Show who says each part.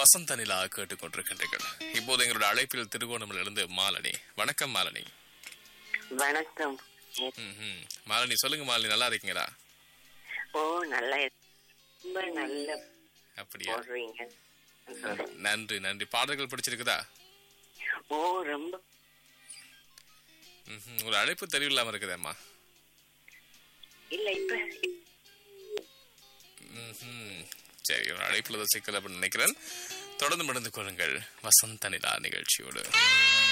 Speaker 1: வசந்த நிலா கேட்டுக்கொண்டிருக்கின்றீர்கள் இப்போது எங்களோட அழைப்பில் திருகோணமிலிருந்து மாலனி வணக்கம் மாலனி
Speaker 2: வணக்கம்
Speaker 1: ம்ஹும். மாலனி சொல்லுங்க மாலனி நல்லா இருக்கீங்களா
Speaker 2: ஓ நல்ல ரொம்ப நல்ல
Speaker 1: அப்படியா
Speaker 2: போடுறீங்க
Speaker 1: நன்றி நன்றி பாடல்கள் பிடிச்சிருக்குதா
Speaker 2: ஓ ரொம்ப
Speaker 1: ம்ஹும். ஒரு அழைப்பு தெளிவில்லாம இருக்குதேம்மா
Speaker 2: இல்ல இப்ப
Speaker 1: ம்ஹும். சரி ஒரு அழைப்புல தான் சிக்கல் அப்படின்னு நினைக்கிறேன் தொடர்ந்து முடிந்து கொள்ளுங்கள் வசந்த நிலா நிகழ்ச்சியோடு